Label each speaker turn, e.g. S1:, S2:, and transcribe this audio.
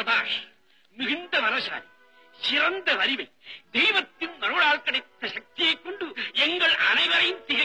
S1: சபாஷ் மிகுந்த வரசாலி சிறந்த அறிவை தெய்வத்தின் அருளால் கிடைத்த சக்தியைக் கொண்டு எங்கள் அனைவரையும் திகைக்க